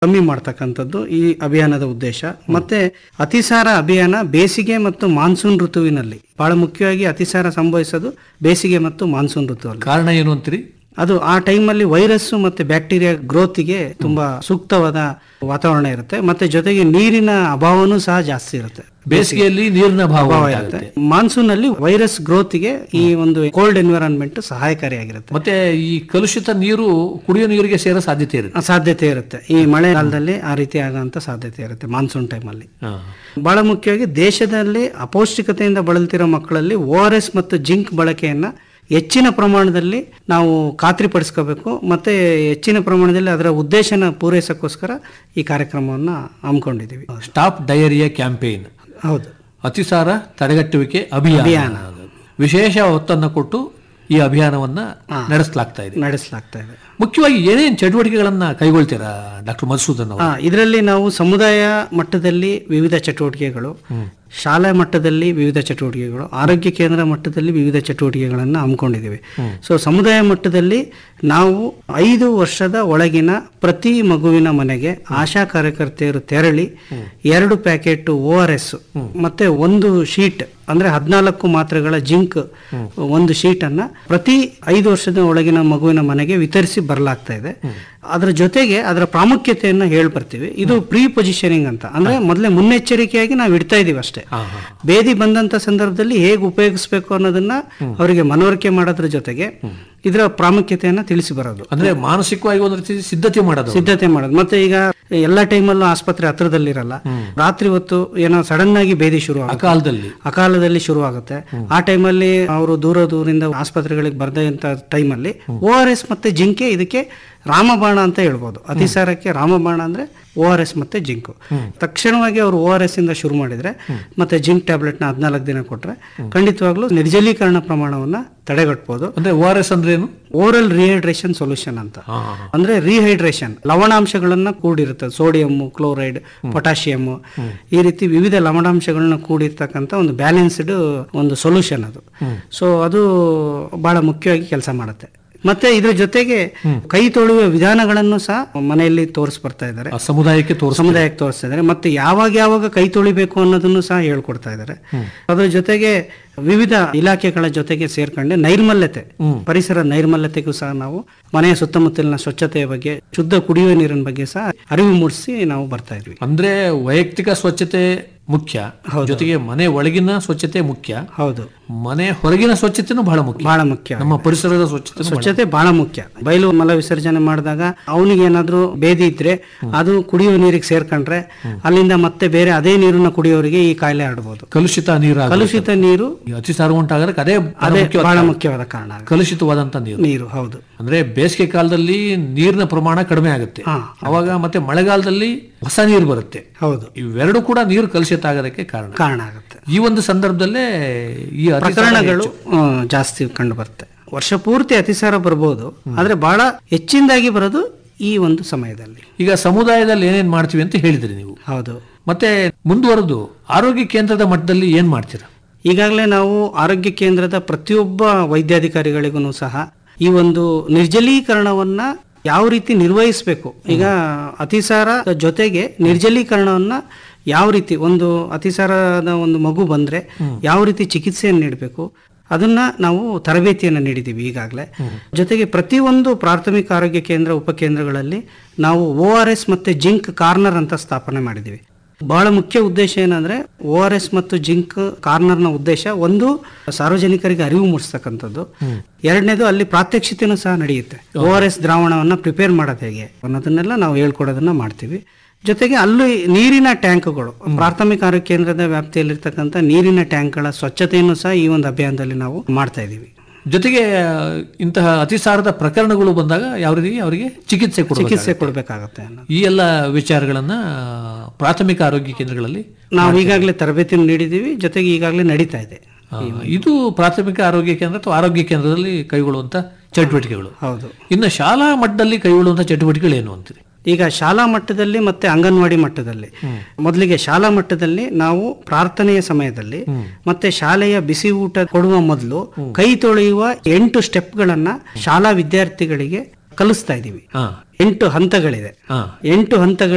ಕಮ್ಮಿ ಮಾಡ್ತಕ್ಕಂಥದ್ದು ಈ ಅಭಿಯಾನದ ಉದ್ದೇಶ ಮತ್ತೆ ಅತಿಸಾರ ಅಭಿಯಾನ ಬೇಸಿಗೆ ಮತ್ತು ಮಾನ್ಸೂನ್ ಋತುವಿನಲ್ಲಿ ಬಹಳ ಮುಖ್ಯವಾಗಿ ಅತಿಸಾರ ಸಂಭವಿಸೋದು ಬೇಸಿಗೆ ಮತ್ತು ಮಾನ್ಸೂನ್ ಋತುವಲ್ಲಿ ಕಾರಣ ಏನು ಅಂತೀರಿ ಅದು ಆ ಟೈಮಲ್ಲಿ ವೈರಸ್ ಮತ್ತೆ ಬ್ಯಾಕ್ಟೀರಿಯಾ ಗ್ರೋತಿಗೆ ತುಂಬಾ ಸೂಕ್ತವಾದ ವಾತಾವರಣ ಇರುತ್ತೆ ಮತ್ತೆ ಜೊತೆಗೆ ನೀರಿನ ಅಭಾವನೂ ಸಹ ಜಾಸ್ತಿ ಇರುತ್ತೆ ಬೇಸಿಗೆಯಲ್ಲಿ ನೀರಿನ ಭಾವ ಅಭಾವ ಉಂಟಾಗುತ್ತೆ. ಇರುತ್ತೆ ಮಾನ್ಸೂನ್ ಅಲ್ಲಿ ವೈರಸ್ ಗ್ರೋತ್ಗೆ ಈ ಒಂದು ಕೋಲ್ಡ್ ಎನ್ವಿರಾನ್ಮೆಂಟ್ ಸಹಾಯಕಾರಿಯಾಗಿರುತ್ತೆ ಮತ್ತೆ ಈ ಕಲುಷಿತ ನೀರು ಕುಡಿಯೋ ನೀರಿಗೆ ಸೇರೋ ಸಾಧ್ಯತೆ ಇರುತ್ತೆ ಆ ಸಾಧ್ಯತೆ ಇರುತ್ತೆ ಈ ಮಳೆಗಾಲದಲ್ಲಿ ಆ ರೀತಿ ಆಗೋಂಥ ಸಾಧ್ಯತೆ ಇರುತ್ತೆ ಮಾನ್ಸೂನ್ ಟೈಮಲ್ಲಿ ಹಾ. ಬಹಳ ಮುಖ್ಯವಾಗಿ ದೇಶದಲ್ಲಿ ಅಪೌಷ್ಟಿಕತೆಯಿಂದ ಬಳಲ್ತಿರೋ ಮಕ್ಕಳಲ್ಲಿ ಓ ಆರ್ ಎಸ್ ಮತ್ತು ಜಿಂಕ್ ಬಳಕೆಯನ್ನ ಹೆಚ್ಚಿನ ಪ್ರಮಾಣದಲ್ಲಿ ನಾವು ಖಾತ್ರಿಪಡಿಸ್ಕೋಬೇಕು ಮತ್ತೆ ಹೆಚ್ಚಿನ ಪ್ರಮಾಣದಲ್ಲಿ ಅದರ ಉದ್ದೇಶನ ಪೂರೈಸೋಕ್ಕೋಸ್ಕರ ಈ ಕಾರ್ಯಕ್ರಮವನ್ನು ಹಮ್ಮಿಕೊಂಡಿದ್ದೀವಿ ಸ್ಟಾಪ್ ಡಯರಿಯಾ ಕ್ಯಾಂಪೇನ್ ಹೌದು ಅತಿಸಾರ ತಡೆಗಟ್ಟುವಿಕೆ ಅಭಿಯಾನ ವಿಶೇಷ ಒತ್ತನ್ನು ಕೊಟ್ಟು ಈ ಅಭಿಯಾನವನ್ನ ನಡೆಸಲಾಗ್ತಾ ಇದೆ ನಡೆಸಲಾಗ್ತಾ ಇದೆ ಮುಖ್ಯವಾಗಿ ಏನೇನು ಚಟುವಟಿಕೆಗಳನ್ನ ಕೈಗೊಳ್ತೀರಾ ಡಾಕ್ಟರ್ ಮಧುಸೂದನ್ ಅವರು ಇದರಲ್ಲಿ ನಾವು ಸಮುದಾಯ ಮಟ್ಟದಲ್ಲಿ ವಿವಿಧ ಚಟುವಟಿಕೆಗಳು ಶಾಲಾ ಮಟ್ಟದಲ್ಲಿ ವಿವಿಧ ಚಟುವಟಿಕೆಗಳು ಆರೋಗ್ಯ ಕೇಂದ್ರ ಮಟ್ಟದಲ್ಲಿ ವಿವಿಧ ಚಟುವಟಿಕೆಗಳನ್ನು ಹಮ್ಮಿಕೊಂಡಿದ್ದೀವಿ ಸೊ ಸಮುದಾಯ ಮಟ್ಟದಲ್ಲಿ ನಾವು ಐದು ವರ್ಷದ ಒಳಗಿನ ಪ್ರತಿ ಮಗುವಿನ ಮನೆಗೆ ಆಶಾ ಕಾರ್ಯಕರ್ತೆಯರು ತೆರಳಿ ಎರಡು ಪ್ಯಾಕೆಟ್ ಓ ಆರ್ ಎಸ್ ಮತ್ತೆ ಒಂದು ಶೀಟ್ ಅಂದ್ರೆ ಹದಿನಾಲ್ಕು ಮಾತ್ರೆಗಳ ಜಿಂಕ್ ಒಂದು ಶೀಟ್ ಅನ್ನ ಪ್ರತಿ ಐದು ವರ್ಷದ ಒಳಗಿನ ಮಗುವಿನ ಮನೆಗೆ ವಿತರಿಸಿ ಬರಲಾಗ್ತಾ ಇದೆ ಅದರ ಜೊತೆಗೆ ಅದರ ಪ್ರಾಮುಖ್ಯತೆಯನ್ನ ಹೇಳ್ಬರ್ತೀವಿ ಇದು ಪ್ರೀ ಪೊಸಿಷನಿಂಗ್ ಅಂತ ಅಂದ್ರೆ ಮೊದಲೇ ಮುನ್ನೆಚ್ಚರಿಕೆಯಾಗಿ ನಾವು ಇಡ್ತಾ ಇದೀವಿ ಅಷ್ಟೇ ಬೇದಿ ಬಂದಂತ ಸಂದರ್ಭದಲ್ಲಿ ಹೇಗೆ ಉಪಯೋಗಿಸ್ಬೇಕು ಅನ್ನೋದನ್ನ ಅವರಿಗೆ ಮನವರಿಕೆ ಮಾಡೋದ್ರ ಜೊತೆಗೆ ಇದರ ಪ್ರಾಮುಖ್ಯತೆಯನ್ನ ತಿಳಿಸಿ ಬರೋದು ಅಂದ್ರೆ ಮಾನಸಿಕವಾಗಿ ಒಂದು ರೀತಿ ಸಿದ್ಧತೆ ಮಾಡೋದು ಸಿದ್ಧತೆ ಮಾಡೋದು ಮತ್ತೆ ಈಗ ಎಲ್ಲಾ ಟೈಮಲ್ಲೂ ಆಸ್ಪತ್ರೆ ಹತ್ರದಲ್ಲಿರಲ್ಲ ರಾತ್ರಿ ಹೊತ್ತು ಏನೋ ಸಡನ್ ಆಗಿ ಬೇದಿ ಶುರು ಆ ಆಗುತ್ತೆ ಕಾಲದಲ್ಲಿ ಅಕಾಲದಲ್ಲಿ ಶುರು ಆಗುತ್ತೆ ಆ ಟೈಮಲ್ಲಿ ಅವರು ದೂರ ದೂರಿಂದ ಆಸ್ಪತ್ರೆಗಳಿಗೆ ಬರ್ದಂತ ಟೈಮಲ್ಲಿ ಓ ಆರ್ ಎಸ್ ಮತ್ತೆ ಜಿಂಕೆ ಇದಕ್ಕೆ ರಾಮಬಾಣ ಅಂತ ಹೇಳ್ಬೋದು ಅತಿಸಾರಕ್ಕೆ ರಾಮಬಾಣ ಅಂದ್ರೆ ಓ ಆರ್ ಎಸ್ ಮತ್ತೆ ಜಿಂಕು ತಕ್ಷಣವಾಗಿ ಅವರು ಓ ಆರ್ ಎಸ್ ಇಂದ ಶುರು ಮಾಡಿದ್ರೆ ಮತ್ತೆ ಜಿಂಕ್ ಟ್ಯಾಬ್ಲೆಟ್ ನ ಹದಿನಾಲ್ಕು ದಿನ ಕೊಟ್ರೆ ಖಂಡಿತವಾಗ್ಲೂ ನಿರ್ಜಲೀಕರಣ ಪ್ರಮಾಣವನ್ನ ತಡೆಗಟ್ಬೋದು ಅಂದ್ರೆ ಓ ಆರ್ ಎಸ್ ಅಂದ್ರೆ ಏನು ಓರಲ್ ರಿಹೈಡ್ರೇಷನ್ ಸೊಲ್ಯೂಷನ್ ಅಂತ ಹಾ, ಹಾ, ಹಾ. ಅಂದ್ರೆ ರಿಹೈಡ್ರೇಷನ್ ಲವಣಾಂಶಗಳನ್ನ ಕೂಡಿರುತ್ತೆ ಸೋಡಿಯಂ ಕ್ಲೋರೈಡ್ ಪೊಟ್ಯಾಷಿಯಂ ಈ ರೀತಿ ವಿವಿಧ ಲವಣಾಂಶಗಳನ್ನ ಕೂಡಿರ್ತಕ್ಕಂಥ ಒಂದು ಬ್ಯಾಲೆನ್ಸ್ಡ್ ಒಂದು ಸೊಲ್ಯೂಷನ್ ಅದು ಸೊ ಅದು ಬಹಳ ಮುಖ್ಯವಾಗಿ ಕೆಲಸ ಮಾಡುತ್ತೆ ಮತ್ತೆ ಇದ್ರ ಜೊತೆಗೆ ಕೈ ತೊಳೆಯುವ ವಿಧಾನಗಳನ್ನು ಸಹ ಮನೆಯಲ್ಲಿ ತೋರಿಸ್ ಬರ್ತಾ ಇದ್ದಾರೆ ಆ ಸಮುದಾಯಕ್ಕೆ ತೋರಿಸ ಸಮುದಾಯಕ್ಕೆ ತೋರಿಸ್ತಾ ಇದ್ದಾರೆ ಮತ್ತೆ ಯಾವಾಗ ಯಾವಾಗ ಕೈ ತೊಳಿಬೇಕು ಅನ್ನೋದನ್ನು ಸಹ ಹೇಳ್ಕೊಡ್ತಾ ಇದ್ದಾರೆ ಅದ್ರ ಜೊತೆಗೆ ವಿವಿಧ ಇಲಾಖೆಗಳ ಜೊತೆಗೆ ಸೇರ್ಕೊಂಡು ನೈರ್ಮಲ್ಯತೆ ಪರಿಸರ ನೈರ್ಮಲ್ಯತೆಗೂ ಸಹ ನಾವು ಮನೆಯ ಸುತ್ತಮುತ್ತಲಿನ ಸ್ವಚ್ಛತೆಯ ಬಗ್ಗೆ ಶುದ್ಧ ಕುಡಿಯುವ ನೀರಿನ ಬಗ್ಗೆ ಸಹ ಅರಿವು ಮೂಡಿಸಿ ನಾವು ಬರ್ತಾ ಇದ್ವಿ ಅಂದ್ರೆ ವೈಯಕ್ತಿಕ ಸ್ವಚ್ಛತೆ ಮುಖ್ಯ ಜೊತೆಗೆ ಮನೆ ಒಳಗಿನ ಸ್ವಚ್ಛತೆ ಮುಖ್ಯ ಹೌದು ಮನೆ ಹೊರಗಿನ ಸ್ವಚ್ಛತೆನೂ ಬಹಳ ಮುಖ್ಯ ಬಹಳ ಮುಖ್ಯ ನಮ್ಮ ಪರಿಸರದ ಸ್ವಚ್ಛತೆ ಸ್ವಚ್ಛತೆ ಬಹಳ ಮುಖ್ಯ ಬಯಲು ಮಲ ವಿಸರ್ಜನೆ ಮಾಡಿದಾಗ ಅವನಿಗೆ ಏನಾದ್ರೂ ಬೇದಿ ಇದ್ರೆ ಅದು ಕುಡಿಯುವ ನೀರಿಗೆ ಸೇರ್ಕೊಂಡ್ರೆ ಅಲ್ಲಿಂದ ಮತ್ತೆ ಬೇರೆ ಅದೇ ನೀರನ್ನ ಕುಡಿಯೋರಿಗೆ ಈ ಕಾಯಿಲೆ ಹರಡಬಹುದು ಕಲುಷಿತ ನೀರು ಕಲುಷಿತ ನೀರು ಅತಿಸಾರ ಉಂಟಾಗಕ್ಕೆ ಅದೇ ಬಹಳ ಅದೇ ಮುಖ್ಯವಾದ ಬಹಳ ಕಾರಣ. ಮುಖ್ಯವಾದ ಕಾರಣ ಆಗುತ್ತೆ. ಕಲುಷಿತವಾದಂತ ನೀರು ನೀರು ಹೌದು ಅಂದ್ರೆ ಬೇಸಿಗೆ ಕಾಲದಲ್ಲಿ ನೀರಿನ ಪ್ರಮಾಣ ಕಡಿಮೆ ಆಗುತ್ತೆ ಹಾ, ಅವಾಗ ಮತ್ತೆ ಮಳೆಗಾಲದಲ್ಲಿ ಹೊಸ ನೀರು ಬರುತ್ತೆ ಹೌದು ಇವೆರಡು ಕೂಡ ನೀರು ಕಲುಷಿತ ಆಗೋದಕ್ಕೆ ಕಾರಣ ಕಾರಣ ಆಗುತ್ತೆ ಈ ಒಂದು ಸಂದರ್ಭದಲ್ಲೇ ಈ ಅತಿಸಾರ ಪ್ರಕರಣಗಳು ಆ, ಜಾಸ್ತಿ ಕಂಡು ಬರುತ್ತೆ ವರ್ಷ ಪೂರ್ತಿ ಅತಿಸಾರ ಬರ್ಬೋದು ಆದ್ರೆ ಬಹಳ ಹೆಚ್ಚಿನದಾಗಿ ಬರೋದು ಈ ಒಂದು ಸಮಯದಲ್ಲಿ ಈಗ ಸಮುದಾಯದಲ್ಲಿ ಏನೇನ್ ಮಾಡ್ತೀವಿ ಅಂತ ಹೇಳಿದ್ರಿ ನೀವು ಹೌದು ಮತ್ತೆ ಮುಂದುವರೆದು ಆರೋಗ್ಯ ಕೇಂದ್ರದ ಮಟ್ಟದಲ್ಲಿ ಏನ್ ಮಾಡ್ತೀರಾ ಈಗಾಗಲೇ ನಾವು ಆರೋಗ್ಯ ಕೇಂದ್ರದ ಪ್ರತಿಯೊಬ್ಬ ವೈದ್ಯಾಧಿಕಾರಿಗಳಿಗೂ ಸಹ ಈ ಒಂದು ನಿರ್ಜಲೀಕರಣವನ್ನ ಯಾವ ರೀತಿ ನಿರ್ವಹಿಸಬೇಕು ಈಗ ಅತಿಸಾರ ಜೊತೆಗೆ ನಿರ್ಜಲೀಕರಣವನ್ನ ಯಾವ ರೀತಿ ಒಂದು ಅತಿಸಾರದ ಒಂದು ಮಗು ಬಂದ್ರೆ ಯಾವ ರೀತಿ ಚಿಕಿತ್ಸೆಯನ್ನು ನೀಡಬೇಕು ಅದನ್ನ ನಾವು ತರಬೇತಿಯನ್ನು ನೀಡಿದ್ದೀವಿ ಈಗಾಗಲೇ ಜೊತೆಗೆ ಪ್ರತಿಯೊಂದು ಪ್ರಾಥಮಿಕ ಆರೋಗ್ಯ ಕೇಂದ್ರ ಉಪಕೇಂದ್ರಗಳಲ್ಲಿ ನಾವು ಓ ಆರ್ ಎಸ್ ಮತ್ತೆ ಜಿಂಕ್ ಕಾರ್ನರ್ ಅಂತ ಸ್ಥಾಪನೆ ಮಾಡಿದ್ದೀವಿ ಬಹಳ ಮುಖ್ಯ ಉದ್ದೇಶ ಏನಂದ್ರೆ ಓ ಆರ್ ಎಸ್ ಮತ್ತು ಜಿಂಕ್ ಕಾರ್ನರ್ನ ಉದ್ದೇಶ ಒಂದು ಸಾರ್ವಜನಿಕರಿಗೆ ಅರಿವು ಮೂಡಿಸ್ತಕ್ಕಂಥದ್ದು ಎರಡನೇದು ಅಲ್ಲಿ ಪ್ರಾತ್ಯಕ್ಷಿತೆನೂ ಸಹ ನಡೆಯುತ್ತೆ ಓ ಆರ್ ಎಸ್ ದ್ರಾವಣವನ್ನ ಪ್ರಿಪೇರ್ ಮಾಡೋದು ಹೇಗೆ ಅನ್ನೋದನ್ನೆಲ್ಲ ನಾವು ಹೇಳ್ಕೊಡೋದನ್ನ ಮಾಡ್ತೀವಿ ಜೊತೆಗೆ ಅಲ್ಲಿ ನೀರಿನ ಟ್ಯಾಂಕ್ಗಳು ಪ್ರಾಥಮಿಕ ಆರೋಗ್ಯ ಕೇಂದ್ರದ ವ್ಯಾಪ್ತಿಯಲ್ಲಿರ್ತಕ್ಕಂಥ ನೀರಿನ ಟ್ಯಾಂಕ್ಗಳ ಸ್ವಚ್ಛತೆಯನ್ನು ಸಹ ಈ ಒಂದು ಅಭಿಯಾನದಲ್ಲಿ ನಾವು ಮಾಡ್ತಾ ಇದ್ದೀವಿ ಜೊತೆಗೆ ಇಂತಹ ಅತಿಸಾರದ ಪ್ರಕರಣಗಳು ಬಂದಾಗ ಯಾವ ರೀತಿ ಅವರಿಗೆ ಚಿಕಿತ್ಸೆ ಕೊಡಬೇಕು ಚಿಕಿತ್ಸೆ ಕೊಡಬೇಕಾಗತ್ತೆ ಅನ್ನೋದು ಈ ಎಲ್ಲ ವಿಚಾರಗಳನ್ನ ಪ್ರಾಥಮಿಕ ಆರೋಗ್ಯ ಕೇಂದ್ರಗಳಲ್ಲಿ ನಾವು ಈಗಾಗಲೇ ತರಬೇತಿಯನ್ನು ನೀಡಿದ್ದೀವಿ ಜೊತೆಗೆ ಈಗಾಗಲೇ ನಡೀತಾ ಇದೆ ಆ, ಇದು ಪ್ರಾಥಮಿಕ ಆರೋಗ್ಯ ಕೇಂದ್ರ ಅಥವಾ ಆರೋಗ್ಯ ಕೇಂದ್ರದಲ್ಲಿ ಕೈಗೊಳ್ಳುವಂತ ಚಟುವಟಿಕೆಗಳು ಹೌದು ಇನ್ನು ಶಾಲಾ ಮಟ್ಟದಲ್ಲಿ ಕೈಗೊಳ್ಳುವಂತ ಚಟುವಟಿಕೆಗಳು ಏನು ಅಂತೀರಿ ಈಗ ಶಾಲಾ ಮಟ್ಟದಲ್ಲಿ ಮತ್ತೆ ಅಂಗನವಾಡಿ ಮಟ್ಟದಲ್ಲಿ ಮೊದಲಿಗೆ ಶಾಲಾ ಮಟ್ಟದಲ್ಲಿ ನಾವು ಪ್ರಾರ್ಥನೆಯ ಸಮಯದಲ್ಲಿ ಮತ್ತೆ ಶಾಲೆಯ ಬಿಸಿ ಊಟ ಕೊಡುವ ಮೊದಲು ಕೈ ತೊಳೆಯುವ ಎಂಟು ಸ್ಟೆಪ್ಗಳನ್ನ ಶಾಲಾ ವಿದ್ಯಾರ್ಥಿಗಳಿಗೆ ಕಲಿಸ್ತಾ ಇದ್ದೀವಿ ಹಾ ಎಂಟು ಹಂತಗಳಿದೆ ಹಾ ಎಂಟು ಹಂತಗಳ